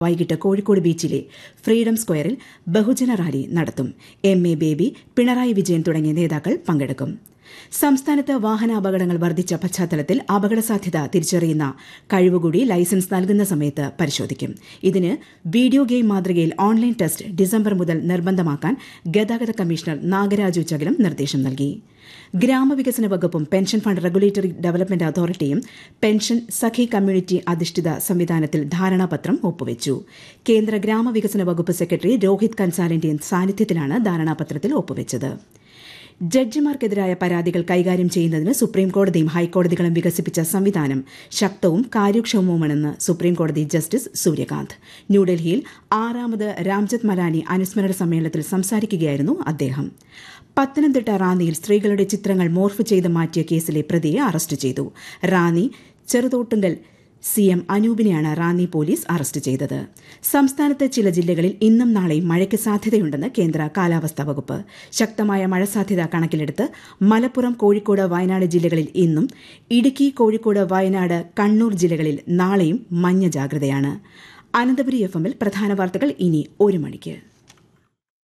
വൈകിട്ട് കോഴിക്കോട് ബീച്ചിലെ ഫ്രീഡം സ്ക്വയറിൽ ബഹുജന റാലി നടത്തും എം എ ബേബി പിണറായി വിജയൻ തുടങ്ങിയ നേതാക്കൾ പങ്കെടുക്കും സംസ്ഥാനത്ത് വാഹനാപകടങ്ങൾ വർദ്ധിച്ച പശ്ചാത്തലത്തിൽ അപകട സാധ്യത തിരിച്ചറിയുന്ന കഴിവുകൂടി ലൈസൻസ് നൽകുന്ന സമയത്ത് പരിശോധിക്കും ഇതിന് വീഡിയോ ഗെയിം മാതൃകയിൽ ഓൺലൈൻ ടെസ്റ്റ് ഡിസംബർ മുതൽ നിർബന്ധമാക്കാൻ ഗതാഗത കമ്മീഷണർ നാഗരാജു ചകലം നിർദ്ദേശം നൽകി ഗ്രാമവികസന വകുപ്പും പെൻഷൻ ഫണ്ട് റെഗുലേറ്ററി ഡെവലപ്മെന്റ് അതോറിറ്റിയും പെൻഷൻ സഖി കമ്മ്യൂണിറ്റി അധിഷ്ഠിത സംവിധാനത്തിൽ ധാരണാപത്രം ഒപ്പുവച്ചു കേന്ദ്ര ഗ്രാമവികസന വകുപ്പ് സെക്രട്ടറി രോഹിത് കൻസാലിന്റെ സാന്നിധ്യത്തിലാണ് ധാരണാപത്രത്തിൽ ഒപ്പുവച്ചത് ജഡ്ജിമാർക്കെതിരായ പരാതികൾ കൈകാര്യം ചെയ്യുന്നതിന് സുപ്രീംകോടതിയും ഹൈക്കോടതികളും വികസിപ്പിച്ച സംവിധാനം ശക്തവും കാര്യക്ഷമവുമാണെന്ന് സുപ്രീംകോടതി ജസ്റ്റിസ് സൂര്യകാന്ത് ന്യൂഡൽഹിയിൽ ആറാമത് രാംജത്ത് മലാനി അനുസ്മരണ സമ്മേളനത്തിൽ സംസാരിക്കുകയായിരുന്നു അദ്ദേഹം പത്തനംതിട്ട റാന്നിയിൽ സ്ത്രീകളുടെ ചിത്രങ്ങൾ മോർഫ് ചെയ്ത് മാറ്റിയ കേസിലെ പ്രതിയെ അറസ്റ്റ് ചെയ്തു റാന്നി ചെറുതോട്ടുങ്കൽ സി എം അനൂപിനെയാണ് റാന്നി പോലീസ് അറസ്റ്റ് ചെയ്തത് സംസ്ഥാനത്ത് ചില ജില്ലകളിൽ ഇന്നും നാളെയും മഴയ്ക്ക് സാധ്യതയുണ്ടെന്ന് കേന്ദ്ര കാലാവസ്ഥാ വകുപ്പ് ശക്തമായ മഴ സാധ്യത കണക്കിലെടുത്ത് മലപ്പുറം കോഴിക്കോട് വയനാട് ജില്ലകളിൽ ഇന്നും ഇടുക്കി കോഴിക്കോട് വയനാട് കണ്ണൂർ ജില്ലകളിൽ നാളെയും മഞ്ഞ ജാഗ്രതയാണ് അനന്തപുരി എഫ് എമ്മിൽ പ്രധാന വാർത്തകൾ ഇനി ഒരു മണിക്ക്